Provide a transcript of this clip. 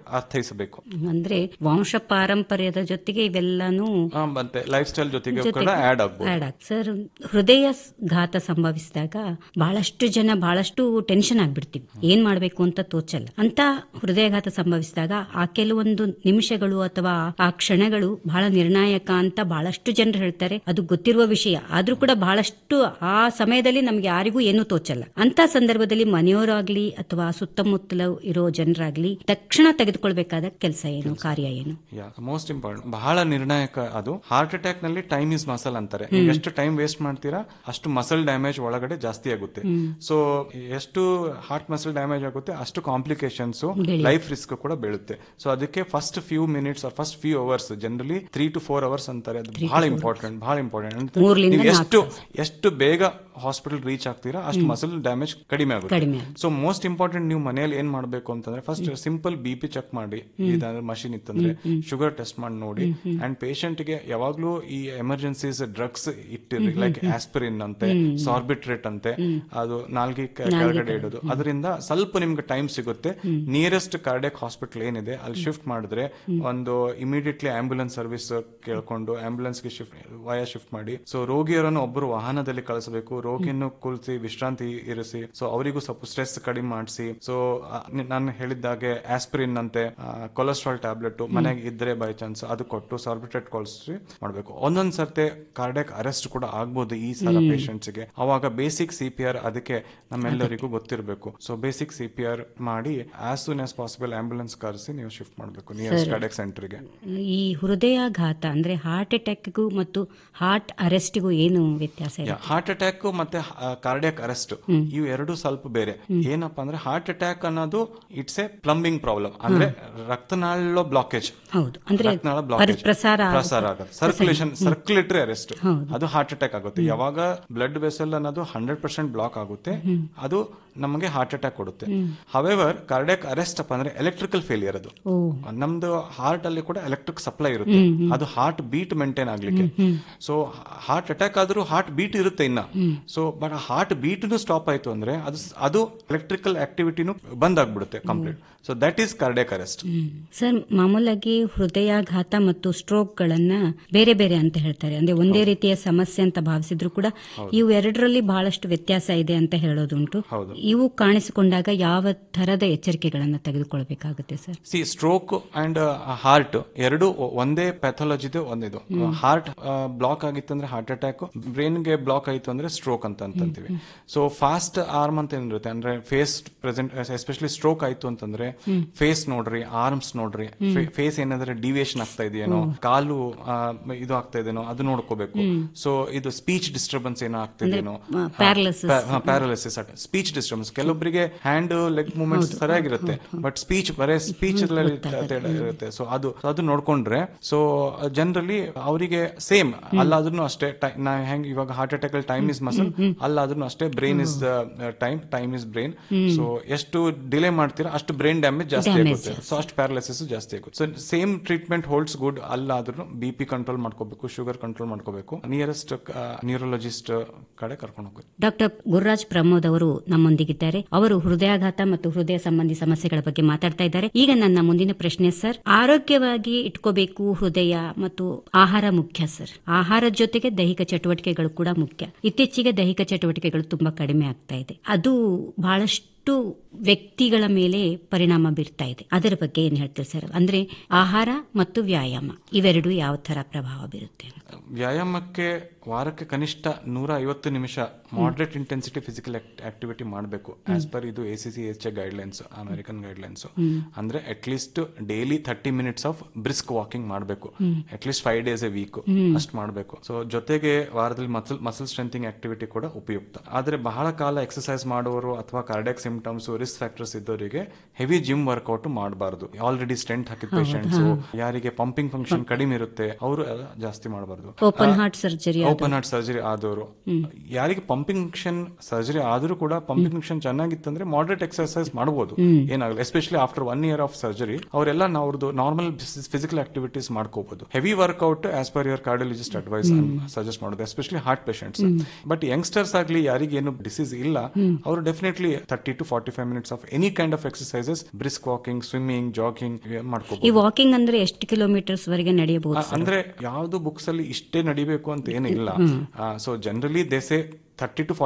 ಅರ್ಥೈಸಬೇಕು ಅಂದ್ರೆ ವಂಶ ಪಾರಂಪರ್ಯದ ಜೊತೆಗೆ ಇವೆಲ್ಲಾನು ಆ, ಮತ್ತೆ ಲೈಫ್ ಸ್ಟೈಲ್ ಜೊತೆಗೆ ಕೂಡ ಆಡ್ ಆಗ್ಬೋದು ಆಡ್ ಆಗ್- ಸರ್ ಹೃದಯ ಸ್- ಘಾತ ಸಂಭವಿಸಿದಾಗ ಬಹಳಷ್ಟು ಜನ ಬಹಳಷ್ಟು ಟೆನ್ಷನ್ ಆಗ್ಬಿಡ್ತೀವಿ ಏನ್ ಮಾಡ್ಬೇಕು ಅಂತ ತೋಚಲ್ಲ ಅಂತ ಹೃದಯಘಾತ ಸಂಭವಿಸಿದಾಗ ಆ ಕೆಲವೊಂದು ನಿಮಿಷಗಳು ಅಥವಾ ಆ ಕ್ಷಣಗಳು ಬಹಳ ನಿರ್ಣಾಯಕ ಅಂತ ಬಹಳಷ್ಟು ಜನರು ಹೇಳ್ತಾರೆ ಅದು ಗೊತ್ತಿರುವ ವಿಷಯ ಆದ್ರೂ ಕೂಡ ಬಹಳಷ್ಟು ಆ ಸಮಯದಲ್ಲಿ ನಮ್ಗೆ ಯಾರಿಗೂ ಏನೂ ತೋಚಲ್ಲ ಅಂತ ಸಂದರ್ಭದಲ್ಲಿ ಮನೆಯವರಾಗ್ಲಿ ಅಥವಾ ಸುತ್ತಮುತ್ತಲ ಇರೋ ಜನರಾಗ್ಲಿ ತಕ್ಷಣ ತೆಗೆದುಕೊಳ್ಬೇಕಾದ ಕೆಲಸ ಏನು ಕಾರ್ಯ ಏನು ಮೋಸ್ಟ್ ಇಂಪಾರ್ಟೆಂಟ್ ಬಹಳ ನಿರ್ಣಾಯಕ ಅದು ಹಾರ್ಟ್ ಅಟ್ಯಾಕ್ ನಲ್ಲಿ ಟೈಮ್ ಇಸ್ ಮಸಲ್ ಅಂತಾರೆ ನೀವು ಎಷ್ಟು ಟೈಮ್ ವೇಸ್ಟ್ ಮಾಡ್ತೀರಾ ಅಷ್ಟು ಮಸಲ್ ಡ್ಯಾಮೇಜ್ ಒಳಗಡೆ ಜಾಸ್ತಿ ಆಗುತ್ತೆ ಸೊ ಎಷ್ಟು ಹಾರ್ಟ್ ಮಸಲ್ ಡ್ಯಾಮೇಜ್ ಆಗುತ್ತೆ ಅಷ್ಟು ಕಾಂಪ್ಲಿಕೇಶನ್ಸ್ ಲೈಫ್ ರಿಸ್ಕ್ ಕೂಡ ಬೀಳುತ್ತೆ ಸೊ ಅದಕ್ಕೆ first few minutes first few hours generally three to four hours ಅಂತಾರೆ ಅದು ಬಹಳ ಇಂಪಾರ್ಟೆಂಟ್ ಬಹಳ ಇಂಪಾರ್ಟೆಂಟ್ ಮೂರ್ಲಿಂದ ನೀವು ಎಷ್ಟು ಎಷ್ಟು ಬೇಗ ಹಾಸ್ಪಿಟಲ್ ರೀಚ್ ಆಗ್ತೀರಾ ಅಷ್ಟು ಮಸಲ್ ಡ್ಯಾಮೇಜ್ ಕಡಿಮೆ ಆಗುತ್ತೆ ಕಡಿಮೆ ಸೊ ಮೋಸ್ಟ್ ಇಂಪಾರ್ಟೆಂಟ್ ನೀವು ಮನೆಯಲ್ಲಿ ಏನ್ ಮಾಡಬೇಕು ಅಂತಂದ್ರೆ first simple B P check ಮಾಡಿ ಇದಂದ್ರೆ ಮಷಿನ್ ಇತ್ತಂದ್ರೆ ಶುಗರ್ ಟೆಸ್ಟ್ ಮಾಡಿ ನೋಡಿ ಅಂಡ್ ಪೇಷಂಟ್ ಗೆ ಯಾವಾಗ್ಲೂ ಈ ಎಮರ್ಜೆನ್ಸೀಸ್ ಡ್ರಗ್ಸ್ ಇಟ್ಟಿರಿ ಲೈಕ್ ಆಸ್ಪಿರಿನ್ ಅಂತೆ ಸಾರ್ಬಿಟ್ರೇಟ್ ಅಂತೆ ಅದು ನಾಲ್ಗೆ ಕೆ- ಕೆಳಗಡೆ ಇಡೋದು ಅದರಿಂದ ಸ್ವಲ್ಪ ನಿಮ್ಗೆ ಟೈಮ್ ಸಿಗುತ್ತೆ ನಿಯರೆಸ್ಟ್ ಕಾರ್ಡಿಯಕ್ ಹಾಸ್ಪಿಟಲ್ ಏನಿದೆ ಅಲ್ಲಿ ಶಿಫ್ಟ್ ಮಾಡಿದ್ರೆ ಒಂದು ಇಮಿಡಿಯೇಟ್ಲಿ ಆಂಬ್ಯುಲೆನ್ಸ್ ಸರ್ವಿಸ್ ಕೇಳ್ಕೊಂಡು ಆಂಬ್ಯುಲೆನ್ಸ್ ಗೆ ಶಿಫ್ಟ್ ವಯ ಶಿಫ್ಟ್ ಮಾಡಿ ಸೊ ರೋಗಿಯವರನ್ನು ಒಬ್ಬರು ವಾಹನದಲ್ಲಿ ಕಳಿಸಬೇಕು ರೋಗಿಯನ್ನು ಕುಳಿಸಿ ವಿಶ್ರಾಂತಿ ಇರಿಸಿ ಸೊ ಅವರಿಗೂ ಸ್ವಲ್ಪ ಸ್ಟ್ರೆಸ್ ಕಡಿಮೆ ಮಾಡಿಸಿ ಸೊ ನಾನು ಹೇಳಿದ್ದಾಗೆ ಆಸ್ಪಿರಿನ್ ಅಂತೆ ಕೊಲೆಸ್ಟ್ರಾಲ್ ಟ್ಯಾಬ್ಲೆಟ್ ಮನೆಗೆ ಇದ್ರೆ ಬೈ ಚಾನ್ಸ್ ಅದು ಕೊಟ್ಟು ಸಾರ್ಬಿಟ್ರೇಟ್ ಕಳಿಸಿ ಮಾಡಬೇಕು ಒಂದೊಂದ್ ಸರ್ತೆ ಕಾರ್ಡಿಯಕ್ ಅರೆಸ್ಟ್ ಕೂಡ ಆಗ್ಬೋದು ಈ ಸಲ ಪೇಷಂಟ್ಸ್ ಗೆ ಅವಾಗ ಬೇಸಿಕ್ ಸಿ ಪಿ ಆರ್ ಅದಕ್ಕೆ ನಮ್ಮೆಲ್ಲರಿಗೂ ಗೊತ್ತಿರಬೇಕು so basic C P R ಮಾಡಿ as soon as possible ambulance ಕರೆಸಿ ನೀವು ಶಿಫ್ಟ್ ಮಾಡಬೇಕು ನಿಯರೆಸ್ಟ್ ಕಾರ್ಡಿಯಕ್ ಸೆಂಟರ್ಗೆ ಈ ಹೃದಯಾಘಾತ ಅಂದ್ರೆ ಹಾರ್ಟ್ ಅಟ್ಯಾಕ್ಗೂ ಮತ್ತು ಹಾರ್ಟ್ ಅರೆಸ್ಟ್ಗೂ ಏನು ವ್ಯತ್ಯಾಸ ಇದೆ ಹಾರ್ಟ್ ಅಟ್ಯಾಕ್ ಮತ್ತೆ ಕಾರ್ಡಿಯಕ್ ಅರೆಸ್ಟ್ ಇವು ಎರಡು ಸ್ವಲ್ಪ ಬೇರೆ ಏನಪ್ಪಾ ಅಂದ್ರೆ ಹಾರ್ಟ್ ಅಟ್ಯಾಕ್ ಅನ್ನೋದು ಇಟ್ಸ್ ಎ ಪ್ಲಂಬಿಂಗ್ ಪ್ರಾಬ್ಲಮ್ ಅಂದ್ರೆ ರಕ್ತನಾಳ ಬ್ಲಾಕೇಜ್ ಹೌದು ಅಂದ್ರೆ ರಕ್ತನಾಳ ಬ್ಲಾಕೇಜ್ ಪ್ರಸಾರ ಪ್ರಸಾರ ಆಗುತ್ತೆ ಸರ್ಕ್ಯುಲೇಷನ್ ಸರ್ಕ್ಯುಲೇಟರಿ ಅರೆಸ್ಟ್ ಅದು ಹಾರ್ಟ್ ಅಟ್ಯಾಕ್ ಆಗುತ್ತೆ ಯಾವಾಗ ಬ್ಲಡ್ ವೆಸಲ್ ಅನ್ನೋದು ಹಂಡ್ರೆಡ್ ಪರ್ಸೆಂಟ್ ಬ್ಲಾಕ್ ಆಗುತ್ತೆ ಅದು ನಮಗೆ ಹಾರ್ಟ್ ಅಟ್ಯಾಕ್ ಕೊಡುತ್ತೆ ಹವೆವರ್ ಕಾರ್ಡಿಯಕ್ ಅರೆಸ್ಟ್ ಅಪ್ಪ ಅಂದ್ರೆ ಎಲೆಕ್ಟ್ರಿಕಲ್ ಫೇಲಿಯರ್ ಅದು ಓ ನಮ್ದು ಹಾರ್ಟ್ ಅಲ್ಲಿ ಕೂಡ ಎಲೆಕ್ಟ್ರಿಕ್ ಸಪ್ಲೈ ಇರುತ್ತೆ ಅದು ಹಾರ್ಟ್ ಬೀಟ್ ಮೇಂಟೈನ್ ಆಗ್ಲಿಕ್ಕೆ ಸೊ ಹಾರ್ಟ್ ಅಟ್ಯಾಕ್ ಆದ್ರೂ ಹಾರ್ಟ್ ಬೀಟ್ ಇರುತ್ತೆ ಇನ್ನ so but heart beat stop ಆಯ್ತು ಅಂದ್ರೆ ಅದು ಅದು ಎಲೆಕ್ಟ್ರಿಕಲ್ ಆಕ್ಟಿವಿಟಿನೂ ಬಂದ್ ಆಗ್ಬಿಡುತ್ತೆ complete so that is cardiac arrest sir ಮಾಮೂಲಾಗಿ ಹೃದಯಾಘಾತ ಮತ್ತು ಸ್ಟ್ರೋಕ್ ಗಳನ್ನ ಬೇರೆ ಬೇರೆ ಅಂತ ಹೇಳ್ತಾರೆ ಅಂದ್ರೆ ಒಂದೇ ರೀತಿಯ ಸಮಸ್ಯೆ ಅಂತ ಭಾವಿಸಿದ್ರು ಕೂಡ ಇವು ಎರಡರಲ್ಲಿ ಬಹಳಷ್ಟು ವ್ಯತ್ಯಾಸ ಇದೆ ಅಂತ ಹೇಳೋದುಂಟು ಹೌದು. ಇವು ಕಾಣಿಸಿಕೊಂಡಾಗ ಯಾವ ತರದ ಎಚ್ಚರಿಕೆಗಳನ್ನ ತೆಗೆದುಕೊಳ್ಬೇಕಾಗುತ್ತೆ sir see stroke and heart ಎರಡು ಒ- ಒಂದೇ ಪ್ಯಾಥಾಲಜಿದು ಒಂದಿದು ಹಾರ್ಟ್ ಬ್ಲಾಕ್ ಆಗಿತ್ತು ಅಂದ್ರೆ ಹಾರ್ಟ್ ಅಟ್ಯಾಕ್ ಬ್ರೈನ್ ಗೆ ಬ್ಲಾಕ್ ಆಯ್ತು ಅಂದ್ರೆ ಸ್ಟ್ರೋಕ್ ಅಂತ ಅಂತೀವಿ ಸೊ ಫಾಸ್ಟ್ ಆರ್ಮ್ ಅಂತ ಏನಿರುತ್ತೆ ಅಂದ್ರೆ ಫೇಸ್ ಪ್ರೆಸೆಂಟ್ ಎಸ್ಪೆಷಲಿ ಸ್ಟ್ರೋಕ್ ಆಯ್ತು ಅಂತಂದ್ರೆ ಫೇಸ್ ನೋಡ್ರಿ ಆರ್ಮ್ಸ್ ನೋಡ್ರಿ ಫೇಸ್ ಏನಾದ್ರೆ ಡಿವಿಯೇಷನ್ ಆಗ್ತಾ ಇದೆಯೇನೋ ಕಾಲು ಆ, ಇದು ಆಗ್ತಾ ಇದೆನೋ ಅದು ನೋಡ್ಕೋಬೇಕು ಸೊ ಇದು ಸ್ಪೀಚ್ ಡಿಸ್ಟರ್ಬೆನ್ಸ್ ಏನೋ ಆಗ್ತಿದೇನೋ paralysis. ಪ್ಯಾರಲಿಸಿಸ್ ಸ್ಪೀಚ್ ಡಿಸ್ಟರ್ಬೆನ್ಸ್ ಕೆಲವೊಬ್ಬರಿಗೆ ಹ್ಯಾಂಡ್ ಲೆಗ್ ಮೂವ್ಮೆಂಟ್ಸ್ ಸರಿಯಾಗಿರುತ್ತೆ ಬಟ್ ಸ್ಪೀಚ್ ಬರೇ ಸ್ಪೀಚ್ ಇರುತ್ತೆ ಸೊ ಅದು ಅದು ನೋಡ್ಕೊಂಡ್ರೆ ಸೊ ಜನರಲಿ ಅವರಿಗೆ ಸೇಮ್ ಅಲ್ಲಾದ್ರೂ ಅಷ್ಟೇ ti- ನಾ ಹೆಂಗ್ ಇವಾಗ ಹಾರ್ಟ್ ಅಟ್ಯಾಕ್ ಅಲ್ಲಿ ಟೈಮ್ ಇಸ್ ಮಸಲ್ ಅಲ್ಲಾದ್ರೂ ಅಷ್ಟೇ brain is time time is brain so ಎಷ್ಟು ಡಿಲೇ ಮಾಡ್ತೀರಾ ಅಷ್ಟು ಬ್ರೈನ್ ಡ್ಯಾಮೇಜ್ ಜಾಸ್ತಿ ಆಗುತ್ತೆ ಸೊ ಅಷ್ಟು ಪ್ಯಾರಲಿಸಿಸ್ ಜಾಸ್ತಿ ಆಗುತ್ತೆ so same treatment holds good ಅಲ್ಲಾದ್ರೂ ಬಿ ಪಿ ಕಂಟ್ರೋಲ್ ಮಾಡ್ಕೋಬೇಕು ಶುಗರ್ ಕಂಟ್ರೋಲ್ ಮಾಡ್ಕೋಬೇಕು ನಿಯರೆಸ್ಟ್ ನ್ಯೂರೋಲಜಿಸ್ಟ್ ಕಡೆ ಕರ್ಕೊಂಡು ಹೋಗ್ಬೇಕು ಡಾಕ್ಟರ್ ಗುರುರಾಜ್ ಪ್ರಮೋದ್ ಅವರು ನಮ್ಮೊಂದಿಗಿದ್ದಾರೆ ಅವರು ಹೃದಯಾಘಾತ ಮತ್ತು ಹೃದಯ ಸಂಬಂಧಿ ಸಮಸ್ಯೆಗಳ ಬಗ್ಗೆ ಮಾತಾಡ್ತಾ ಇದ್ದಾರೆ ಈಗ ನನ್ನ ಮುಂದಿನ ಪ್ರಶ್ನೆ ಸರ್ ಆರೋಗ್ಯವಾಗಿ ಇಟ್ಕೋಬೇಕು ಹೃದಯ ಮತ್ತು ಆಹಾರ ಮುಖ್ಯ ಸರ್ ಆಹಾರದ ಜೊತೆಗೆ ದೈಹಿಕ ಚಟುವಟಿಕೆಗಳು ಕೂಡ ಮುಖ್ಯ ಇತ್ತೀಚೆಗೆ ದೈಹಿಕ ಚಟುವಟಿಕೆಗಳು ತುಂಬಾ ಕಡಿಮೆ ಆಗ್ತಾ ಇದೆ ಅದು ಬಹಳಷ್ಟು ವ್ಯಕ್ತಿಗಳ ಮೇಲೆ ಪರಿಣಾಮ ಬೀರ್ತಾ ಇದೆ ಅದರ ಬಗ್ಗೆ ಏನ್ ಹೇಳ್ತೀರಿ ಸರ್ ಅಂದ್ರೆ ಆಹಾರ ಮತ್ತು ವ್ಯಾಯಾಮ ಇವೆರಡು ಯಾವ ತರ ಪ್ರಭಾವ ಬೀರುತ್ತೆ ವ್ಯಾಯಾಮಕ್ಕೆ ವಾರಕ್ಕೆ ಕನಿಷ್ಠ ನೂರ ಐವತ್ತು ನಿಮಿಷ ಮಾಡ್ರೇಟ್ ಇಂಟೆನ್ಸಿಟಿ ಫಿಸಿಕಲ್ ಆಕ್ಟಿವಿಟಿ ಮಾಡಬೇಕು ಆಸ್ ಪರ್ ಇದು A C C H A guidelines American guidelines ಅಂದ್ರೆ at least daily thirty minutes of brisk walking ಮಾಡಬೇಕು at least five days a week ಅಷ್ಟು ಮಾಡಬೇಕು ಸೊ ಜೊತೆಗೆ ವಾರದಲ್ಲಿ ಮಸಲ್ ಮಸಲ್ ಸ್ಟ್ರೆಂಥಿಂಗ್ ಆಕ್ಟಿವಿಟಿ ಕೂಡ ಉಪಯುಕ್ತ ಆದ್ರೆ ಬಹಳ ಕಾಲ ಎಕ್ಸರ್ಸೈಸ್ ಮಾಡುವವರು ಅಥವಾ ಕಾರ್ಡಿಯಾಕ್ ಸಿಂಪ್ಟಮ್ಸ್ ರಿಸ್ಕ್ ಫ್ಯಾಕ್ಟರ್ಸ್ ಇದ್ದವರಿಗೆ ಹೆವಿ ಜಿಮ್ ವರ್ಕೌಟ್ ಮಾಡಬಾರ್ದು ಆಲ್ರೆಡಿ ಸ್ಟೆಂಟ್ ಹಾಕಿದ ಪೇಷಂಟ್ಸ್ ಯಾರಿಗೆ ಪಂಪಿಂಗ್ ಫಂಕ್ಷನ್ ಕಡಿಮೆ ಇರುತ್ತೆ ಅವರು ಜಾಸ್ತಿ ಮಾಡಬಾರ್ದು open heart surgery open heart surgery ಆದವರು ಯಾರಿಗೆ ಪಂಪಿಂಗ್ ಮಿಷನ್ ಸರ್ಜರಿ ಆದ್ರೂ ಕೂಡ ಪಂಪಿಂಗ್ ಮಿಷನ್ ಚೆನ್ನಾಗಿತ್ತಂದ್ರೆ ಮಾಡರೇಟ್ ಎಕ್ಸರ್ಸೈಸ್ ಮಾಡಬಹುದು ಏನಾಗಲ್ಲ especially after one year of surgery ಅವರೆಲ್ಲ ಅವ್ರದ್ದು ನಾರ್ಮಲ್ ಫಿಸಿಕಲ್ ಆಕ್ಟಿವಿಟೀಸ್ ಮಾಡ್ಕೋಬಹುದು heavy workout as per your cardiologist advise suggest ಮಾಡೋದು especially heart patients but youngsters ಆಗಲಿ ಯಾರಿಗೆ ಏನು ಡಿಸೀಸ್ ಇಲ್ಲ ಅವರು definitely thirty to forty five minutes of any kind of exercises brisk walking swimming jogging ಈ ಮಾಡ್ಕೋಬಹುದು walking ಅಂದ್ರೆ ಎಷ್ಟು ಕಿಲೋಮೀಟರ್ಸ್ ವರೆಗೆ ನಡೆಯಬಹುದು ಅಂದ್ರೆ ಯಾವ್ದು ಬುಕ್ಸ್ ಅಲ್ಲಿ ಇಷ್ಟೇ ನಡಿಬೇಕು ಅಂತ ಏನಿಲ್ಲ ಸೊ ಜನರಲಿ ದೇಸೆ ಥರ್ಟಿ ಟು